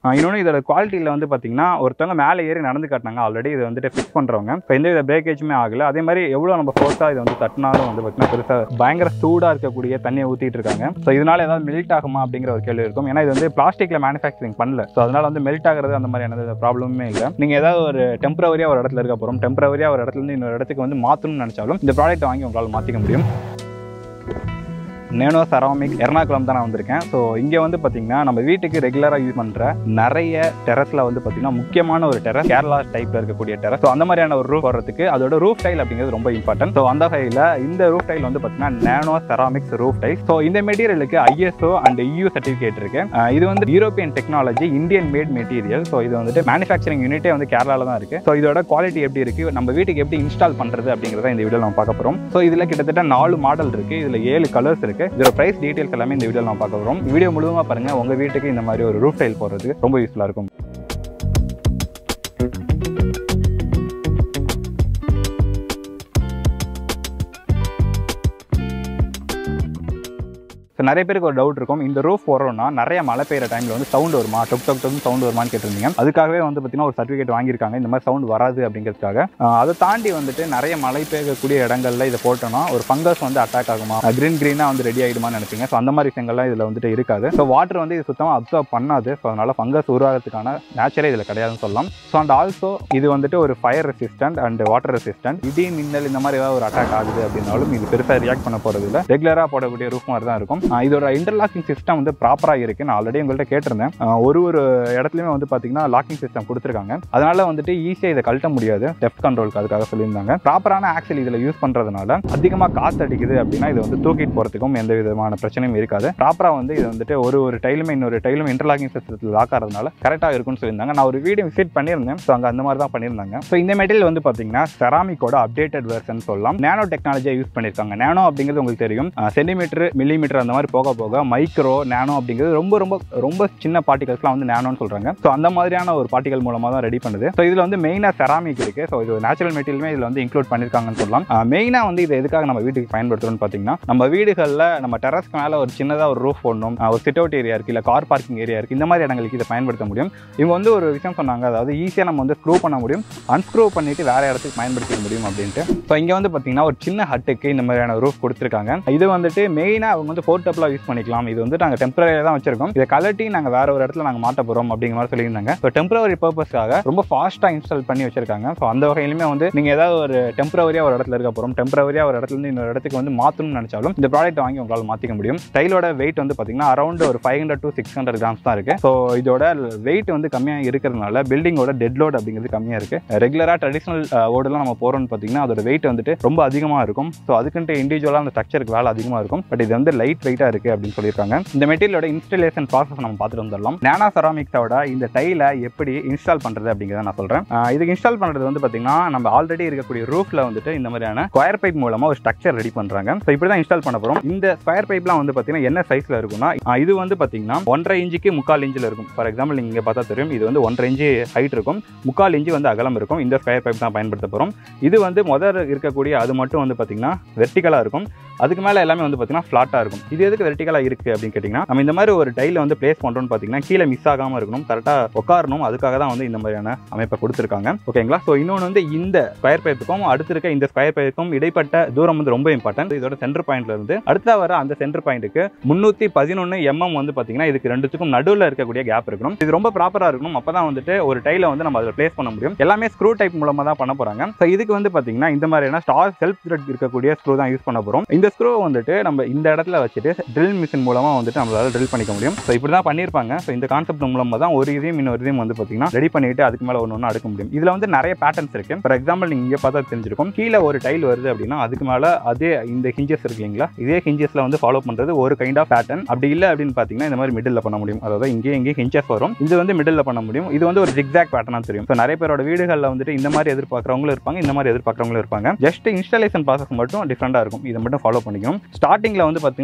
இன்னொன்று இதோட குவாலிட்டியில் வந்து பார்த்தீங்கன்னா ஒருத்தவங்க மேலே ஏறி நடந்து காட்டினாங்க ஆல்ரெடி இது வந்துட்டு ஃபிக்ஸ் பண்ணுறவங்க இப்போ எந்த வித பிரேக்கேஜுமே ஆகல அதே மாதிரி எவ்வளோ நம்ம ஃபோர்ஸாக இதை வந்து தட்டினாலும் வந்து பார்த்தீங்கன்னா பெருசாக பயங்கர சூடாக இருக்கக்கூடிய தண்ணியை ஊற்றிட்டு இருக்காங்க ஸோ இதனால ஏதாவது மெல்ட் ஆகுமா அப்படிங்கிற ஒரு கேள்வி இருக்கும் ஏன்னா இது வந்து பிளாஸ்டிக்கில் மேனுஃபேக்சரிங் பண்ணல ஸோ அதனால வந்து மெல்ட் ஆகிறது அந்த மாதிரியான ப்ராப்ளமே இல்லை நீங்கள் ஏதாவது ஒரு டெம்பரவரியாக ஒரு இடத்துல இருக்க போகிறோம் டெம்பரவரியாக ஒரு இடத்துல இருந்து இன்னொரு இடத்துக்கு வந்து மாற்றணும்னு நினச்சாலும் இந்த ப்ராடக்ட் வாங்கி உங்களால் மாற்றிக்க முடியும் நேனோ செராமிக் எர்ணாகுளம் தான் நான் வந்திருக்கேன் ஸோ இங்கே வந்து பார்த்தீங்கன்னா நம்ம வீட்டுக்கு ரெகுலராக யூஸ் பண்ணுற நிறைய டெரஸில் வந்து பார்த்தீங்கன்னா முக்கியமான ஒரு டெரஸ் கேரளா டைப்பில் இருக்கக்கூடிய டெரஸ் ஸோ அந்த மாதிரியான ஒரு ரூஃப் போடுறதுக்கு அதோட ரூஃப் டைல் அப்படிங்கிறது ரொம்ப இம்பார்ட்டன்ட் ஸோ அந்த வகையில் இந்த ரூஃப் டைல் வந்து பார்த்தீங்கன்னா nano ceramics roof tile so இந்த மெட்டீரியலுக்கு ஐஎஸ்ஓ அண்ட் EU சர்டிஃபிகேட் இருக்கு அஹ் இது வந்து European technology Indian made material so இது வந்துட்டு மேனுஃபேக்சரிங் யூனிட்டே வந்து கேரளாவில் தான் இருக்கு ஸோ இதோட குவாலிட்டி எப்படி இருக்கு நம்ம வீட்டுக்கு எப்படி இன்ஸ்டால் பண்ணுறது அப்படிங்கிறத இந்த வீடியோ நம்ம பார்க்க போகிறோம் ஸோ இதில் கிட்டத்தட்ட நாலு மாடல் இருக்கு இதில் ஏழு கலர்ஸ் இருக்கு இதோட பிரைஸ் டீடைல்ஸ் எல்லாமே இந்த வீடியோ நம்ம பார்க்க போகிறோம் வீடியோ முழுவதுமா பாருங்க உங்க வீட்டுக்கு இந்த மாதிரி ஒரு ரூஃப் டைல் போடுறதுக்கு ரொம்ப யூஸ்ஃபுல்லாக இருக்கும் ஸோ நிறைய பேருக்கு ஒரு டவுட் இருக்கும் இந்த ரூஃப் போடுறோம்னா நிறைய மழை பெய்யுற டைமில் வந்து சவுண்ட் வருமா டொக் டொக் டொக் சவுண்ட் வருமான்னு கேட்டிருந்தீங்க அதுக்காகவே வந்து பார்த்தீங்கன்னா ஒரு சர்டிஃபிகேட் வாங்கியிருக்காங்க இந்த மாதிரி சவுண்ட் வராது அப்படிங்கிறதுக்காக அஹ் அதை தாண்டி வந்துட்டு நிறைய மழை பெய்யக்கூடிய இடங்கள்ல இதை போட்டோம்னா ஒரு ஃபங்கஸ் வந்து அட்டாக் ஆகுமா கிரீன் க்ரீனாக வந்து ரெடி ஆகிடுமான்னு நினைப்பீங்க ஸோ அந்த மாதிரி விஷயங்கள்லாம் இதில் வந்துட்டு இருக்காது ஸோ வாட்டர் வந்து இது சுத்தமாக அப்சர்வ் பண்ணாது ஸோ அதனால ஃபங்கஸ் உருவாகிறதுக்கான நேச்சரே இதில் கிடையாதுன்னு சொல்லலாம் ஸோ அண்ட் ஆல்சோ இது வந்துட்டு ஒரு fire resistant and water resistant இடி மின்னல் இந்த மாதிரி ஏதாவது ஒரு அட்டாக் ஆகுது அப்படின்னாலும் இது பெருசாக ரியாக்ட் பண்ண போகிறது இல்லை ரெகுலராக போடக்கூடிய ரூஃப் மாதிரி தான் இருக்கும் ஆஹ் இதோட இன்டர்லாக்கிங் சிஸ்டம் வந்து ப்ராப்பராக இருக்கு நான் ஆல்ரெடி உங்கள்கிட்ட கேட்டிருந்தேன் ஆஹ் ஒரு ஒரு இடத்துலையுமே வந்து பார்த்தீங்கன்னா லாக்கிங் சிஸ்டம் கொடுத்துருக்காங்க அதனால வந்துட்டு ஈஸியாக இதை கழட்ட முடியாது டெஃப்ட் கண்ட்ரோலுக்கு அதுக்காக சொல்லியிருந்தாங்க ப்ராப்பரான ஆக்சல் இதில் யூஸ் பண்ணுறதுனால அதிகமாக காற்று அடிக்குது அப்படின்னா இது வந்து தூக்கிட்டு போகிறதுக்கும் எந்த விதமான பிரச்சனையும் இருக்காது ப்ராப்பராக வந்து இது வந்துட்டு ஒரு ஒரு டைலுமே இன்னொரு டைலும் இன்டர்லாக்கிங் சிஸ்டத்தில் லாக் ஆகிறதுனால கரெக்டாக இருக்கும்னு சொல்லியிருந்தாங்க நான் ஒரு வீடியோ விசிட் பண்ணியிருந்தேன் ஸோ அங்கே அந்த மாதிரி தான் பண்ணியிருந்தாங்க ஸோ இந்த மெட்டீரியல் வந்து பார்த்தீங்கன்னா செராமிக்கோட அப்டேட்டட் வெர்ஷன் சொல்லலாம் நேனோ டெக்னாலஜியை யூஸ் பண்ணியிருக்காங்க நேனோ அப்படிங்கிறது உங்களுக்கு தெரியும் சென்டிமீட்டர் மில்லிமீட்டர் அந்த மாதிரி போக போக மைக்ரோ நேனோ அப்படிங்கிறது ரொம்ப ரொம்ப ரொம்ப சின்ன பார்ட்டிகல்ஸ்லாம் வந்து நேனோன்னு சொல்கிறாங்க ஸோ அந்த மாதிரியான ஒரு பார்ட்டிகல் மூலமாக தான் ரெடி பண்ணுது ஸோ இதில் வந்து மெயினாக செராமிக் இருக்குது ஸோ இது நேச்சுரல் மெட்டீரியலுமே இதில் வந்து இன்க்ளூட் பண்ணியிருக்காங்கன்னு சொல்லலாம் மெயினாக வந்து இது எதுக்காக நம்ம வீட்டுக்கு பயன்படுத்துறோம்னு பார்த்தீங்கன்னா நம்ம வீடுகளில் நம்ம டெரஸ்க்கு மேலே ஒரு சின்னதாக ஒரு ரூஃப் போடணும் ஆஹ் ஒரு சிட் அவுட் ஏரியா இருக்குது இல்லை கார் பார்க்கிங் ஏரியா இருக்குது இந்த மாதிரி இடங்களுக்கு இதை பயன்படுத்த முடியும் இவங்க வந்து ஒரு விஷயம் சொன்னாங்க அதாவது ஈஸியாக நம்ம வந்து ஸ்க்ரூ பண்ண முடியும் அன்ஸ்க்ரூ பண்ணிட்டு வேற இடத்துக்கு பயன்படுத்திக்க முடியும் அப்படின்ட்டு ஸோ இங்கே வந்து பார்த்தீங்கன்னா ஒரு சின்ன ஹட்டுக்கு இந்த மாதிரியான ரூஃப் கொடுத்துருக்காங்க இது வந்துட்டு மெயினாக அவங்க வந்து போர்ட்டபிளாக யூஸ் பண்ணிக்கலாம் இது வந்து நாங்கள் டெம்பரரியாக தான் வச்சிருக்கோம் இதை கலட்டி நாங்கள் வேற ஒரு இடத்துல நாங்கள் மாட்ட போகிறோம் அப்படிங்கிற மாதிரி சொல்லியிருந்தாங்க ஸோ டெம்பரரி பர்பஸ்க்காக ரொம்ப ஃபாஸ்ட்டாக இன்ஸ்டால் பண்ணி வச்சிருக்காங்க ஸோ அந்த வகையிலுமே வந்து நீங்கள் ஏதாவது ஒரு டெம்பரரியாக ஒரு இடத்துல இருக்க போகிறோம் டெம்பரரியாக ஒரு இடத்துல இருந்து இன்னொரு இடத்துக்கு வந்து மாற்றணும்னு நினச்சாலும் இந்த ப்ராடக்ட் வாங்கி உங்களால் மாற்றிக்க முடியும் டைலோட வெயிட் வந்து பார்த்தீங்கன்னா அரௌண்ட் ஒரு five hundred to six hundred grams தான் இருக்குது ஸோ இதோட வெயிட் வந்து கம்மியாக இருக்கிறதுனால பில்டிங்கோட டெட் லோட் அப்படிங்கிறது கம்மியாக இருக்குது ரெகுலராக ட்ரெடிஷனல் ஓடெல்லாம் நம்ம போகிறோம்னு பார்த்தீங்கன்னா அதோட வெயிட் வந்துட்டு ரொம்ப அதிகமாக இருக்கும் ஸோ அதுக்குன்ட்டு இண்டிவிஜுவலாக அந்த ஸ்ட்ரக்சருக்கு வேலை அதிகமாக இருக்கும் பட் இது வந்து லைட் வெயிட்டாக இருக்குது அப்படின்னு சொல்லியிருக்காங்க இந்த மெட்டீரியலோட இன்ஸ்டலேஷன் ப்ராசஸ் நம்ம பார்த்துட்டு வந்துடலாம் நேனா செராமிக்ஸோட இந்த டைலை எப்படி இன்ஸ்டால் பண்ணுறது அப்படிங்கிறத நான் சொல்கிறேன் இதுக்கு இன்ஸ்டால் பண்ணுறது வந்து பார்த்தீங்கன்னா நம்ம ஆல்ரெடி இருக்கக்கூடிய ரூஃபில் வந்துட்டு இந்த மாதிரியான ஸ்கொயர் பைப் மூலமாக ஒரு ஸ்ட்ரக்சர் ரெடி பண்ணுறாங்க ஸோ இப்படி தான் இன்ஸ்டால் பண்ண போகிறோம் இந்த ஸ்கொயர் பைப்லாம் வந்து பார்த்தீங்கன்னா என்ன சைஸில் இருக்கும்னா ஆஹ் இது வந்து பார்த்தீங்கன்னா ஒன்றரை இன்ச்சுக்கு முக்கால் இன்ச்சில் இருக்கும் ஃபார் எக்ஸாம்பிள் நீங்கள் பார்த்தா தெரியும் இது வந்து ஒன்றரை இன்ச்சு ஹைட் இருக்கும் முக்கால் இன்ச்சு வந்து அகலம் இருக்கும் இந்த ஸ்கொயர் பைப் தான் பயன்படுத்த போகிறோம் இது வந்து முதல் இருக்கக்கூடிய அது மட்டும் வந்து பார்த்தீங்கன்னா வெர்டிகலாக இருக்கும் அதுக்கு மேலே எல்லாமே வந்து பார்த்தீங்கன்னா ஃப்ளாட்டாக இருக்கும் இது எதுக்கு வெர்டிகலாக இருக்குது அப்படின்னு கேட்டிங்கன்னா நம்ம இந்த மாதிரி ஒரு டைலை வந்து பிளேஸ் பண்ணுறோம்னு பார்த்தீங்கன்னா கீழே மிஸ் ஆகாமல் இருக்கணும் கரெக்டாக உட்காரணும் அதுக்காக தான் வந்து இந்த மாதிரியான அமைப்பை கொடுத்துருக்காங்க ஓகேங்களா ஸோ இன்னொன்று வந்து இந்த ஸ்கொயர் பைப்புக்கும் அடுத்து இருக்க இந்த ஸ்கொயர் பைப்புக்கும் இடைப்பட்ட தூரம் வந்து ரொம்ப இம்பார்ட்டன்ட் இதோட சென்டர் பாயிண்ட்ல இருந்து அடுத்த வர அந்த சென்டர் பாயிண்ட்டுக்கு முந்நூற்றி பதினொன்று எம்எம் வந்து பார்த்தீங்கன்னா இதுக்கு ரெண்டுத்துக்கும் நடுவில் இருக்கக்கூடிய கேப் இருக்கணும் இது ரொம்ப ப்ராப்பராக இருக்கணும் அப்போ தான் வந்துட்டு ஒரு டைலை வந்து நம்ம அதில் பிளேஸ் பண்ண முடியும் எல்லாமே ஸ்க்ரூ டைப் மூலமாக தான் பண்ண போகிறாங்க ஸோ இதுக்கு வந்து பார்த்தீங்கன்னா இந்த மாதிரியான ஸ்டார் செல்ஃப் த்ரெட் இருக்கக்கூடிய ஸ்க்ரூ தான் யூஸ் பண்ண போகிறோம் இந்த ஸ்க்ரூ வந்துட்டு நம்ம இந்த இடத்துல வச்சுட்டு ட்ரில் மிஷின் மூலமாக வந்துட்டு நம்மளால ட்ரில் பண்ணிக்க முடியும் ஸோ இப்படி தான் பண்ணியிருப்பாங்க ஸோ இந்த கான்செப்ட் மூலமாக தான் ஒரு இதையும் இன்னொரு இதையும் வந்து பார்த்தீங்கன்னா ரெடி பண்ணிட்டு அதுக்கு மேலே ஒன்று ஒன்று அடுக்க முடியும் இதில் வந்து நிறைய பேட்டர்ன்ஸ் இருக்கு ஃபார் எக்ஸாம்பிள் நீங்கள் இங்கே பார்த்தா தெரிஞ்சிருக்கும் கீழே ஒரு டைல் வருது அப்படின்னா அதுக்கு மேலே அதே இந்த ஹிஞ்சஸ் இருக்கு இல்லைங்களா இதே ஹிஞ்சஸில் வந்து ஃபாலோ பண்ணுறது ஒரு கைண்ட் ஆஃப் பேட்டர்ன் அப்படி இல்லை அப்படின்னு பார்த்தீங்கன்னா இந்த மாதிரி மிடில் பண்ண முடியும் அதாவது இங்கே இங்கே ஹிஞ்சஸ் வரும் இது வந்து மிடில் பண்ண முடியும் இது வந்து ஒரு ஜிக்ஸாக் பேட்டர்னாக தெரியும் ஸோ நிறைய பேரோட வீடுகளில் வந்துட்டு இந்த மாதிரி எதிர்பார்க்குறவங்களும் இருப்பாங்க இந்த மாதிரி எதிர்பார்க்குறவங்களும் இருப்பாங்க ஜஸ்ட் இன்ஸ்டாலேஷன் ப்ராசஸ் மட்டும் டிஃப்ரெண்டாக இருக்கும் இதை மட்டும் ஃபாலோ பண்ணிக்கணும் ஸ்டார்டிங்கில் வந்து பார்த்தீங்கன்னா இது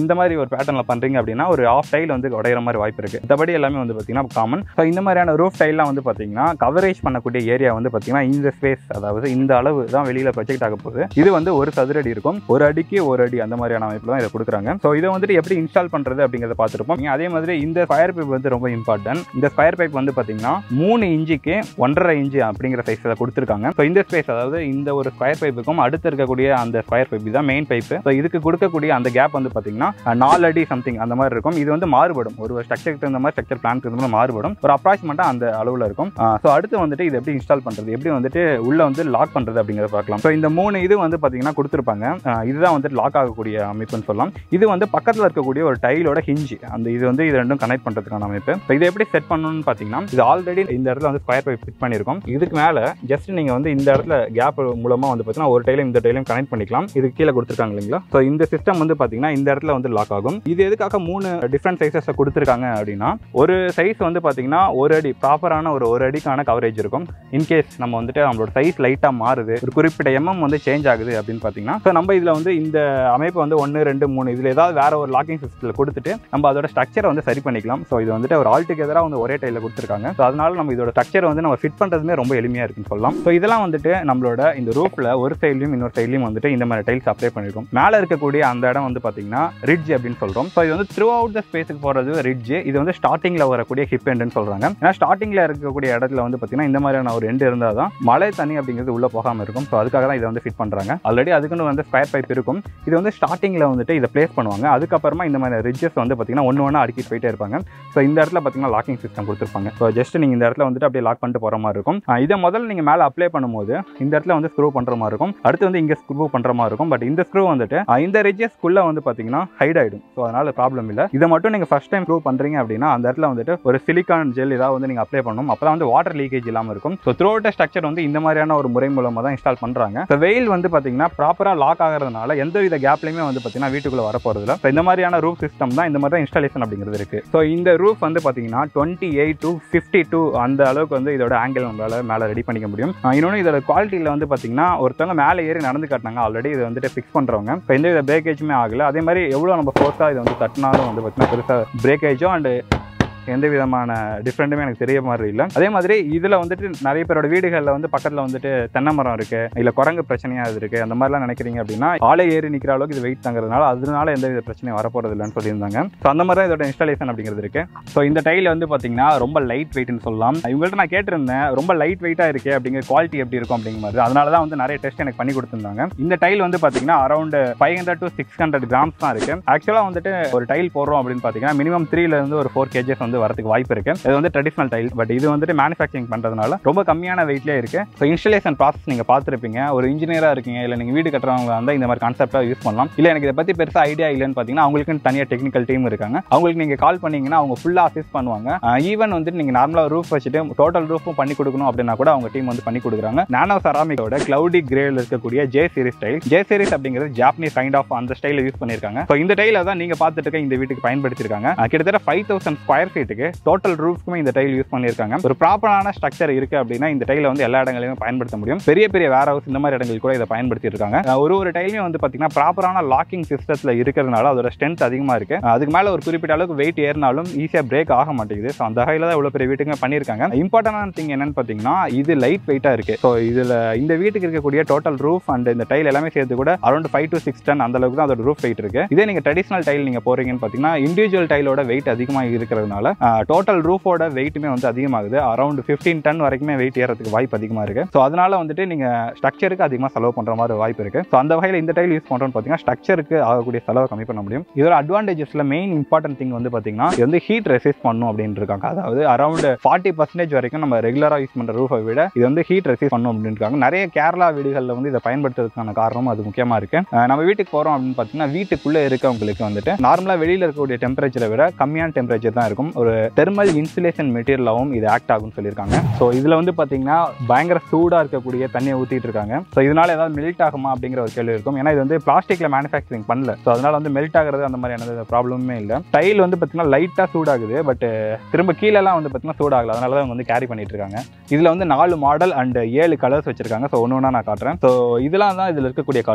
இந்த மாதிரி ஒரு பேட்டர்னில் பண்ணுறீங்க அப்படின்னா ஒரு ஆஃப் டைல் வந்து உடையிற மாதிரி வாய்ப்பு இருக்குது மற்றபடி எல்லாமே வந்து பார்த்தீங்கன்னா காமன் ஸோ இந்த மாதிரியான ரூஃப் டைல்லாம் வந்து பார்த்தீங்கன்னா கவரேஜ் பண்ணக்கூடிய ஏரியா வந்து பார்த்தீங்கன்னா இந்த ஸ்பேஸ் அதாவது இந்த அளவு தான் வெளியில் ப்ரொஜெக்ட் ஆக போகுது இது வந்து ஒரு சதுரடி இருக்கும் ஒரு அடிக்கு ஒரு அடி அந்த மாதிரியான அமைப்பில் தான் இதை கொடுக்குறாங்க ஸோ இதை வந்துட்டு எப்படி இன்ஸ்டால் பண்ணுறது அப்படிங்கிறத பார்த்துருப்போம் நீங்க அதே மாதிரி இந்த ஸ்கொயர் பைப் வந்து ரொம்ப இம்பார்ட்டன்ட் இந்த ஸ்கொயர் பைப் வந்து பார்த்தீங்கன்னா மூணு இன்ச்சுக்கு ஒன்றரை இன்ச்சு அப்படிங்கிற சைஸில் கொடுத்துருக்காங்க ஸோ இந்த ஸ்பேஸ் அதாவது இந்த ஒரு ஸ்கொயர் பைப்புக்கும் அடுத்து இருக்கக்கூடிய அந்த ஸ்கொயர் பைப் தான் மெயின் பைப்பு ஸோ இதுக்கு கொடுக்கக்கூடிய அந்த கேப் வந்து பார்த்தீங்கன்னா அஹ், நாலு அடி சம்திங் அந்த மாதிரி இருக்கும் இது வந்து மாறுபடும் ஒரு ஸ்ட்ரக்சருக்கு தகுந்த மாதிரி ஸ்ட்ரக்சர் பிளான் தகுந்த மாதிரி மாறுபடும் ஒரு அப்ராக்சிமேட்டாக அந்த அளவில் இருக்கும் ஸோ அடுத்து வந்துட்டு இது எப்படி இன்ஸ்டால் பண்ணுறது எப்படி வந்துட்டு உள்ள வந்து லாக் பண்ணுறது அப்படிங்கிறத பார்க்கலாம் ஸோ இந்த மூணு இது வந்து பார்த்தீங்கன்னா கொடுத்துருப்பாங்க அஹ், இதுதான் வந்துட்டு லாக் ஆகக்கூடிய அமைப்புன்னு சொல்லலாம் இது வந்து பக்கத்தில் இருக்கக்கூடிய ஒரு டைலோட ஹிஞ்சி அந்த இது வந்து இது ரெண்டும் கனெக்ட் பண்ணுறதுக்கான அமைப்பு ஸோ இதை எப்படி செட் பண்ணணும்னு பார்த்தீங்கன்னா இது ஆல்ரெடி இந்த இடத்துல வந்து ஸ்கொயர் பைப் ஃபிட் பண்ணியிருக்கோம் இதுக்கு மேலே ஜஸ்ட் நீங்கள் வந்து இந்த இடத்துல கேப் மூலமாக வந்து பார்த்தீங்கன்னா ஒரு டைலையும் இந்த டைலையும் கனெக்ட் பண்ணிக்கலாம் இது கீழே கொடுத்துருக்காங்க இல்லைங்களா ஸோ இந்த சிஸ்டம் வந்து பார்த்தீங்கன்னா இந்த இடத்துல வந்து லாக் ஆகும் இது எதுக்காக மூணு டிஃப்ரெண்ட் சைஸஸை கொடுத்துருக்காங்க அப்படின்னா ஒரு சைஸ் வந்து பார்த்தீங்கன்னா ஒரு அடி ப்ராப்பரான ஒரு ஒரு அடிக்கான கவரேஜ் இருக்கும் இன்கேஸ் நம்ம வந்துட்டு நம்மளோட சைஸ் லைட்டாக மாறுது ஒரு குறிப்பிட்ட எம்எம் வந்து சேஞ்ச் ஆகுது அப்படின்னு பார்த்தீங்கன்னா ஸோ நம்ம இதில் வந்து இந்த அமைப்பு வந்து ஒன்று ரெண்டு மூணு இதில் ஏதாவது வேற ஒரு லாக்கிங் சிஸ்டத்தில் கொடுத்துட்டு நம்ம அதோட ஸ்ட்ரக்சரை வந்து சரி பண்ணிக்கலாம் ஸோ இது வந்துட்டு ஒரு ஆல் டுகெதராக வந்து ஒரே டைலில் கொடுத்துருக்காங்க ஸோ அதனால நம்ம இதோட ஸ்ட்ரக்சரை வந்து நம்ம ஃபிட் பண்ணுறதுமே ரொம்ப எளிமையாக இருக்குன்னு சொல்லலாம் ஸோ இதெல்லாம் வந்துட்டு நம்மளோட இந்த ரூஃபில் ஒரு சைட்லையும் இன்னொரு சைட்லையும் வந்துட்டு இந்த மாதிரி டைல்ஸ் அப்ளை பண்ணிருக்கோம் மேலே இருக்கக்கூடிய அந்த இடம் வந்து பார்த்தீங்கன்னா ரிட்ஜ் அப்படின்னு சொல்கிறோம் ஸோ இது வந்து த்ரூ அவுட் த ஸ்பேஸுக்கு போகிறது ரிட்ஜ் இது வந்து ஸ்டார்டிங்கில் வரக்கூடிய ஹிப் எண்டுன்னு சொல்கிறாங்க ஏன்னா ஸ்டார்டிங்கில் இருக்கக்கூடிய இடத்துல வந்து பார்த்தீங்கன்னா இந்த மாதிரியான ஒரு எண்டு இருந்தால் தான் மழை தண்ணி அப்படிங்கிறது உள்ளே போகாமல் இருக்கும் ஸோ அதுக்காக தான் இதை வந்து ஃபிட் பண்ணுறாங்க ஆல்ரெடி அதுக்குன்னு வந்து ஸ்கொயர் பைப் இருக்கும் இது வந்து ஸ்டார்டிங்கில் வந்துட்டு இதை ப்ளேஸ் பண்ணுவாங்க அதுக்கப்புறமா இந்த மாதிரி ரிட்ஜஸ் வந்து பார்த்தீங்கன்னா ஒன்று ஒன்று அடுக்கிட்டு போயிட்டே இருப்பாங்க ஸோ இந்த இடத்துல பார்த்தீங்கன்னா லாக்கிங் சிஸ்டம் கொடுத்துருப்பாங்க ஸோ ஜஸ்ட் நீங்கள் இந்த இடத்துல வந்துட்டு அப்படியே லாக் பண்ணிட்டு போகிற மாதிரி இருக்கும் ஆஹ் இதை முதல்ல நீங்கள் மேலே அப்ளை பண்ணும்போது இந்த இடத்துல வந்து ஸ்க்ரூ பண்ணுற மாதிரி இருக்கும் அடுத்து வந்து இங்கே ஸ்க்ரூ பண்ணுற மாதிரி இருக்கும் பட் இந்த ஸ்க்ரூ வந்துட்டு ஆஹ் இந்த ரிட்ஜஸ்க்குள்ளே வந்து பார்த்தீங்கன்னா ஹைட் ஆகிடும் ஸோ அதனால் ப்ராப்ளம் இல்லை இதை மட்டும் நீங்கள் ஃபஸ்ட் டைம் ஸ்க்ரூ பண்ணுறீங்க அப்படின்னா அந்த இடத்துல வந்துட்டு ஒரு சிலிக்கான் ஜெல் ஏதாவது வந்து நீங்கள் அப்ளை பண்ணணும் அப்போ தான் வந்து வாட்டர் லீக்கேஜ் இல்லாமல் இருக்கும் ஸோ த்ரூ அவுட் ஸ்ட்ரக்சர் வந்து இந்த மாதிரியான ஒரு முறை மூலமாக தான் இன்ஸ்டால் பண்ணுறாங்க ஸோ வெயில் வந்து பார்த்தீங்கன்னா ப்ராப்பராக லாக் ஆகிறதுனால எந்த வித கேப்லையுமே வந்து பார்த்தீங்கன்னா வீட்டுக்குள்ளே வர போகிறதுல ஸோ இந்த மாதிரியான ரூஃப் சிஸ்டம் தான் இந்த மாதிரி தான் இன்ஸ்டாலேஷன் அப்படிங்கிறது இருக்குது ஸோ இந்த ரூஃப் வந்து பார்த்தீங்கன்னா twenty eight to fifty two அந்த அளவுக்கு வந்து இதோட ஆங்கிள் நம்மளால் மேலே ரெடி பண்ணிக்க முடியும் ஆஹ் இன்னொன்று இதோட குவாலிட்டியில் வந்து பார்த்தீங்கன்னா ஒருத்தவங்க மேலே ஏறி நடந்து காட்டினாங்க ஆல்ரெடி இதை வந்துட்டு ஃபிக்ஸ் பண்ணுறவங்க இப்போ எந்த வித பிரேக்கேஜுமே ஆகல அதே மாதிரி எவ்வளோ நம்ம ஃபோர்ஸாக இதை வந்து தட்டினாலும் வந்து பார்த்தீங்கன்னா பெருசாக பிரேக்கேஜோ அண்ட் எந்த விதமான டிஃப்ரெண்ட்டுமே எனக்கு தெரிய மாதிரி இல்லை அதே மாதிரி இதில் வந்துட்டு நிறைய பேரோட வீடுகளில் வந்து பக்கத்தில் வந்துட்டு தென்னை மரம் இருக்கு இல்லை குரங்கு பிரச்சனையாக இது இருக்கு அந்த மாதிரிலாம் நினைக்கிறீங்க அப்படின்னா ஆலை ஏறி நிற்கிற அளவுக்கு இது வெயிட் தங்குறதுனால அதனால எந்த வித பிரச்சனையும் வரப்போறது இல்லைன்னு சொல்லியிருந்தாங்க ஸோ அந்த மாதிரி தான் இதோட இன்ஸ்டாலேஷன் அப்படிங்கிறது இருக்கு ஸோ இந்த டைல் வந்து பார்த்தீங்கன்னா ரொம்ப லைட் வெயிட்னு சொல்லலாம் இவங்கள்ட்ட நான் கேட்டிருந்தேன் ரொம்ப லைட் வெயிட்டாக இருக்கு அப்படிங்கிற குவாலிட்டி எப்படி இருக்கும் அப்படிங்கிற மாதிரி அதனால தான் வந்து நிறைய டெஸ்ட் எனக்கு பண்ணி கொடுத்துருந்தாங்க இந்த டைல் வந்து பார்த்தீங்கன்னா around five hundred to six hundred grams தான் இருக்கு ஆக்சுவலாக வந்துட்டு ஒரு டைல் போடுறோம் அப்படின்னு பார்த்தீங்கன்னா மினிமம் த்ரீல இருந்து ஒரு ஃபோர் கேஜஸ் வந்து வரதுக்கு வாய்ப்பு இருக்கு இது வந்து ட்ரெடிஷனல் டைல் பட் இது வந்துட்டு மேனுஃபேக்சரிங் பண்றதுனால ரொம்ப கம்மியான வெயிட்லேயே இருக்கு ஸோ இன்ஸ்டலேஷன் ப்ராசஸ் நீங்க பார்த்துருப்பீங்க ஒரு இன்ஜினியரா இருக்கீங்க இல்லை நீங்க வீடு கட்டுறவங்க வந்து இந்த மாதிரி கான்செப்டா யூஸ் பண்ணலாம் இல்லை எனக்கு இதை பத்தி பெருசா ஐடியா இல்லைன்னு பார்த்தீங்கன்னா அவங்களுக்குன்னு தனியாக டெக்னிக்கல் டீம் இருக்காங்க அவங்களுக்கு நீங்க கால் பண்ணீங்கன்னா அவங்க ஃபுல்லா அசிஸ்ட் பண்ணுவாங்க ஈவன் வந்துட்டு நீங்க நார்மலா ரூஃப் வச்சுட்டு டோட்டல் ரூஃபும் பண்ணி கொடுக்கணும் அப்படின்னா கூட அவங்க டீம் வந்து பண்ணி கொடுக்குறாங்க நானோ செராமிக்கோட கிளவுடி கிரேல இருக்கக்கூடிய J series style J series அப்படிங்கிறது ஜாப்பனீஸ் கைண்ட் ஆஃப் அந்த ஸ்டைல யூஸ் பண்ணிருக்காங்க ஸோ இந்த டைல தான் நீங்க பார்த்துட்டு இருக்க இந்த வீட்டுக்கு பயன்படுத்திருக்காங்க அஹ் கிட்டத்தட்ட ஃபைவ் தௌசண்ட் ஸ்கொயர் ஃபீட்டுக்கு டோட்டல் ரூஃப்க்குமே இந்த டைல் யூஸ் பண்ணியிருக்காங்க ஒரு ப்ராப்பரான ஸ்ட்ரக்சர் இருக்கு அப்படின்னா இந்த டைல வந்து எல்லா இடங்களையுமே பயன்படுத்த முடியும் பெரிய பெரிய வேர் ஹவுஸ் இந்த மாதிரி இடங்கள் கூட இதை பயன்படுத்தி இருக்காங்க அஹ் ஒரு ஒரு டைலுமே வந்து பாத்தீங்கன்னா ப்ராப்பரான லாக்கிங் சிஸ்டத்துல இருக்கிறதுனால அதோட ஸ்ட்ரென்த் அதிகமா இருக்கு அஹ் அதுக்கு மேல ஒரு குறிப்பிட்ட அளவுக்கு வெயிட் ஏறினாலும் ஈஸியா பிரேக் ஆக மாட்டேங்குது ஸோ அந்த வகையில தான் இவ்வளவு பெரிய வீட்டுங்க பண்ணியிருக்காங்க இம்பார்ட்டன்டான திங் என்னன்னு பாத்தீங்கன்னா இது லைட் வெயிட்டா இருக்கு ஸோ இதுல இந்த வீட்டுக்கு இருக்கக்கூடிய டோட்டல் ரூஃப் அண்ட் இந்த டைல் எல்லாமே சேர்த்து கூட around five to six ton அந்த அளவுக்கு தான் அதோட ரூஃப் வெயிட் இருக்கு இதே நீங்க ட்ரெடிஷனல் டைல் நீங்க போறீங்கன்னு பாத்தீங்கன்னா இண்டிவிஜுவல் டைலோட வெயிட் அதிகமாக இருக்கிறதுனால டோட்டல் ரூஃபோட வெயிட்டுமே வந்து அதிகமாகுது அரௌண்ட் ஃபிஃப்டீன் டன் வரைக்குமே வெயிட் ஏறதுக்கு வாய்ப்பு அதிகமாக இருக்கு ஸோ அதனால வந்துட்டு நீங்க ஸ்ட்ரக்சருக்கு அதிகமாக செலவு பண்ற மாதிரி வாய்ப்பு இருக்கு ஸோ அந்த வகையில் இந்த டைல் யூஸ் பண்றோம்னு பார்த்தீங்கன்னா ஸ்ட்ரக்சருக்கு ஆகக்கூடிய செலவை கம்மி பண்ண முடியும் இதோட அட்வான்டேஜஸ்ல மெயின் இம்பார்ட்டன்ட் திங் வந்து பார்த்தீங்கன்னா இது வந்து ஹீட் ரெசிஸ்ட் பண்ணும் அப்படின்னு இருக்காங்க அதாவது அரௌண்ட் ஃபார்ட்டி பர்சன்டேஜ் வரைக்கும் நம்ம ரெகுலராக யூஸ் பண்ற ரூஃபை விட இது வந்து ஹீட் ரெசிஸ்ட் பண்ணும் அப்படின்னு இருக்காங்க நிறைய கேரளா வீடுகளில் வந்து இதை பயன்படுத்துறதுக்கான காரணம் அது முக்கியமாக இருக்கு அஹ் நம்ம வீட்டுக்கு போறோம் அப்படின்னு பார்த்தீங்கன்னா வீட்டுக்குள்ளே இருக்கவங்களுக்கு வந்துட்டு நார்மலாக வெளியில் இருக்கக்கூடிய டெம்பரேச்சரை விட கம்மியான டெம்பரேச்சர் தான் இருக்கும் ஒரு தெர்மல் இன்சுலேஷன் மெட்டீரியலாகவும் இது ஆக்ட் ஆகும்னு சொல்லியிருக்காங்க ஸோ இதில் வந்து பார்த்தீங்கன்னா பயங்கர சூடாக இருக்கக்கூடிய தண்ணியை ஊற்றிட்டு இருக்காங்க ஸோ இதனால ஏதாவது மெல்ட் ஆகுமா அப்படிங்கிற ஒரு கேள்வி இருக்கும் ஏன்னா இது வந்து பிளாஸ்டிக்ல மேனுஃபேக்சரிங் பண்ணல ஸோ அதனால வந்து மெல்ட் ஆகிறது அந்த மாதிரியான ப்ராப்ளமே இல்லை டைல் வந்து பார்த்தீங்கன்னா லைட்டாக சூடாகுது பட் திரும்ப கீழெல்லாம் வந்து பார்த்தீங்கன்னா சூடாகல அதனால தான் அவங்க வந்து கேரி பண்ணிட்டு இருக்காங்க இதில் வந்து நாலு மாடல் அண்ட் ஏழு கலர்ஸ் வச்சிருக்காங்க ஸோ ஒன்று ஒன்றா நான் காட்டுறேன் ஸோ இதெல்லாம் தான் இதில் இருக்கக்கூடிய கலர்ஸ்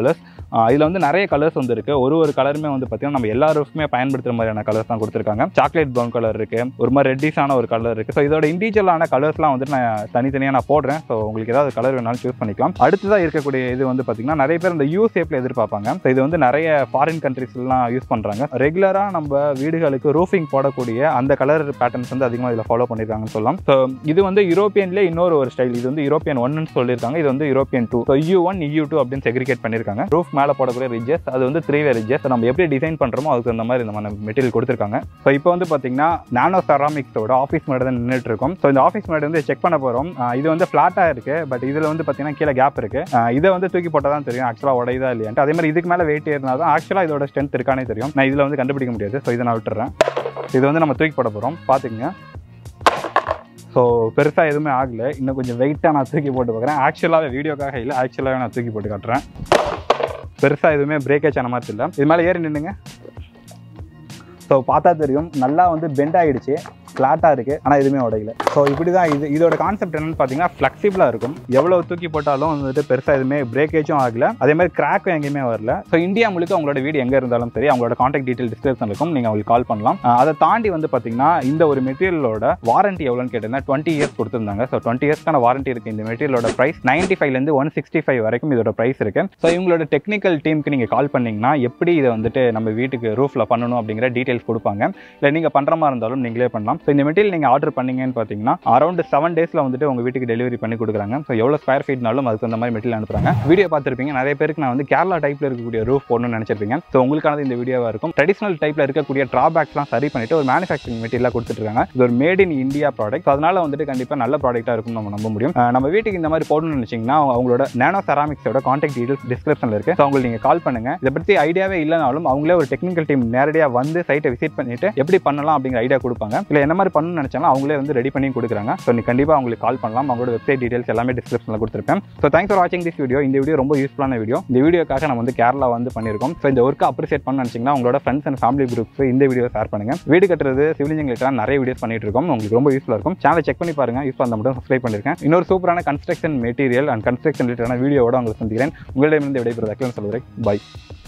இதில் வந்து நிறைய கலர்ஸ் வந்து இருக்கு ஒரு ஒரு கலருமே வந்து பார்த்தீங்கன்னா நம்ம எல்லா ரூஃப்மே பயன்படுத்துகிற மாதிரியான கலர்ஸ் தான் கொடுத்துருக்காங்க சாக்லேட் ப்ரௌன் கலர் இருக்கு ஒரு மாதிரி ரெட்டிஸான ஒரு கலர் இருக்கு ஸோ இதோட இண்டிவிஜுவலான கலர்ஸ்லாம் வந்துட்டு நான் தனித்தனியாக நான் போடுறேன் ஸோ உங்களுக்கு ஏதாவது கலர் வேணாலும் சூஸ் பண்ணிக்கலாம் அடுத்ததாக இருக்கக்கூடிய இது வந்து பார்த்தீங்கன்னா நிறைய பேர் இந்த யூ ஷேப்பில் எதிர்பார்ப்பாங்க ஸோ இது வந்து நிறைய ஃபாரின் கண்ட்ரீஸ்லாம் யூஸ் பண்ணுறாங்க ரெகுலராக நம்ம வீடுகளுக்கு ரூஃபிங் போடக்கூடிய அந்த கலர் பேட்டர்ன்ஸ் வந்து அதிகமாக இதில் ஃபாலோ பண்ணியிருக்காங்கன்னு சொல்லலாம் ஸோ இது வந்து யூரோப்பியன்லேயே இன்னொரு ஒரு ஸ்டைல் இது வந்து யூரோப்பியன் ஒன்னு சொல்லியிருக்காங்க இது வந்து European two so U one E U two அப்படின்னு செக்ரிகேட் பண்ணியிருக்காங்க ரூஃப் மேலே போடக்கூடிய ரிஜஸ் அது வந்து த்ரீ வே ரிஜஸ் நம்ம எப்படி டிசைன் பண்ணுறோமோ அதுக்கு அந்த மாதிரி நம்ம மெட்டீரியல் கொடுத்துருக்காங்க ஸோ இப்போ வந்து பார்த்தீங்கன்னா நானோ செராமிக்ஸோட ஆஃபீஸ் மேடு தான் நின்றுட்டு இருக்கோம் ஸோ இந்த ஆஃபீஸ் மேடு வந்து செக் பண்ண போகிறோம் இது வந்து ஃப்ளாட்டாக இருக்கு பட் இதில் வந்து பார்த்தீங்கன்னா கீழே கேப் இருக்கு ஆஹ் இதை வந்து தூக்கி போட்டால் தான் தெரியும் ஆக்சுவலாக உடையதா இல்லையான்ட்டு அதே மாதிரி இதுக்கு மேலே வெயிட் ஏறினா தான் ஆக்சுவலாக இதோட ஸ்ட்ரென்த் இருக்கானே தெரியும் நான் இதில் வந்து கண்டுபிடிக்க முடியாது ஸோ இதை நான் விட்டுறேன் இது வந்து நம்ம தூக்கி போட போகிறோம் பார்த்துக்குங்க ஸோ பெருசாக எதுவுமே ஆகலை இன்னும் கொஞ்சம் வெயிட்டாக நான் தூக்கி போட்டு பார்க்குறேன் ஆக்சுவலாகவே வீடியோக்காக இல்லை ஆக்சுவலாகவே நான் தூக்கி போட்டு காட்டுறேன் பெருசாக எதுவுமே பிரேக்கேஜ் ஆன மாதிரி இல்லை இது மேலே ஏறி நின்னுங்க ஸோ பார்த்தா தெரியும் நல்லா வந்து பெண்ட் ஆகிடுச்சு ஃப்ளாட்டாக இருக்குது ஆனால் எதுவுமே உடையல ஸோ இப்படி தான் இது இதோட கான்செப்ட் என்னன்னு பார்த்தீங்கன்னா ஃப்ளெக்சிபிளாக இருக்கும் எவ்வளோ தூக்கி போட்டாலும் வந்துட்டு பெருசாக எதுவுமே பிரேக்கேஜும் ஆகல அதே மாதிரி கிராக்கும் எங்கேயுமே வரல ஸோ இந்தியா முழுக்க உங்களோட வீடு எங்கே இருந்தாலும் சரி அவங்களோட காண்டாக்ட் டீட்டெயில் டிஸ்கிரிப்ஷன் இருக்கும் நீங்கள் அவங்களுக்கு கால் பண்ணலாம் அஹ் அதை தாண்டி வந்து பார்த்தீங்கன்னா இந்த ஒரு மெட்டீரியலோட வாரண்டி எவ்வளோன்னு கேட்டிங்கன்னா டுவெண்ட்டி இயர்ஸ் கொடுத்துருந்தாங்க ஸோ டுவெண்ட்டி இயர்ஸ்க்கான வாரண்டி இருக்குது இந்த மெட்டீரியலோட ப்ரைஸ் நைன்ட்டி ஃபைவ்லேருந்து ஒன் சிக்ஸ்டி ஃபைவ் வரைக்கும் இதோட ப்ரைஸ் இருக்கு ஸோ இவங்களோட டெக்னிக்கல் டீமுக்கு நீங்கள் கால் பண்ணீங்கன்னா எப்படி இதை வந்துட்டு நம்ம வீட்டுக்கு ரூஃபில் பண்ணணும் அப்படிங்கிற டீட்டெயில்ஸ் கொடுப்பாங்க இல்லை நீங்கள் பண்ணுற மாதிரி இருந்தாலும் நீங்களே பண்ணலாம் ஸோ இந்த மெட்டீரியல் நீங்கள் ஆர்டர் பண்ணீங்கன்னு பார்த்தீங்கன்னா அரௌண்ட் செவன் டேஸில் வந்துட்டு உங்கள் வீட்டுக்கு டெலிவரி பண்ணி கொடுக்குறாங்க ஸோ எவ்வளோ ஸ்கொயர் ஃபீட்னாலும் அதுக்கு அந்த மாதிரி மெட்டீரியல் அனுப்புறாங்க வீடியோ பார்த்துருப்பீங்க நிறைய பேருக்கு நான் வந்து கேரளா டைப்பில் இருக்கக்கூடிய ரூஃப் போடணும்னு நினச்சிருப்பீங்க ஸோ உங்களுக்கானது இந்த வீடியோவாக இருக்கும் ட்ரெடிஷனல் டைப்பில் இருக்கக்கூடிய ட்ராபேக்ஸ்லாம் சரி பண்ணிட்டு ஒரு மேனுஃபேக்சரிங் மெட்டீரியலாக கொடுத்துருக்காங்க இது ஒரு மேட் இன் இந்தியா ப்ராடக்ட் அதனால வந்துட்டு கண்டிப்பாக நல்ல ப்ராடக்ட்டாக இருக்கும் நம்ம நம்ப முடியும் அஹ் நம்ம வீட்டுக்கு இந்த மாதிரி போடணும்னு நினச்சிங்கன்னா அவங்களோட நேனோ செராமிக்ஸோட காண்டாக்ட் டீடைல்ஸ் டிஸ்கிரிப்ஷனில் இருக்குது ஸோ அவங்களுக்கு நீங்கள் கால் பண்ணுங்க இதை பற்றி ஐடியாவே இல்லைனாலும் அவங்களே ஒரு டெக்னிக்கல் டீம் நேரடியாக வந்து சைட்டை விசிட் பண்ணிட்டு எப்படி பண்ணலாம் அப்படிங்கிற ஐடியா கொடுப்பாங்க இல்லை என்ன மாதிரி பண்ணணும்னு நினச்சாலும் அவங்களே வந்து ரெடி பண்ணி கொடுக்குறாங்க ஸோ நீ கண்டிப்பாக அவங்களுக்கு கால் பண்ணலாம் அவங்களோட வெப்சைட் டீடைல்ஸ் எல்லாமே டிஸ்கிரிப்ஷனில் கொடுத்துருப்பேன் ஸோ தேங்க்ஸ் ஃபார் வாட்சிங் திஸ் வீடியோ இந்த வீடியோ ரொம்ப யூஸ்ஃபுல்லான வீடியோ இந்த வீடியோக்காக நம்ம வந்து கேரளா வந்து பண்ணியிருக்கோம் ஸோ இந்த ஒர்க்கை அப்ரிசியேட் பண்ண நினச்சிங்கன்னா உங்களோட ஃப்ரெண்ட்ஸ் அண்ட் ஃபேமிலி குரூப்ஸ் இந்த வீடியோ ஷேர் பண்ணுங்க வீடு கட்டுறது சிவில் இன்ஜினியரிங் நிறைய வீடியோஸ் பண்ணிட்டு இருக்கோம் உங்களுக்கு ரொம்ப யூஸ்ஃபுல்லாக இருக்கும் சேனலை செக் பண்ணி பாருங்க யூஸ் பண்ண மட்டும் சப்ஸ்கிரைப் பண்ணிருக்கேன் இன்னொரு சூப்பரான கன்ஸ்ட்ரக்ஷன் மெட்டீரியல் அண்ட் கன்ஸ்ட்ரக்ஷன் ரிலேட்டடான வீடியோவோட உங்களுக்கு சந்திக்கிறேன் உங்களிடமிருந்து விடைபெறுவது அக்கிலன் சொல்கிறேன் பை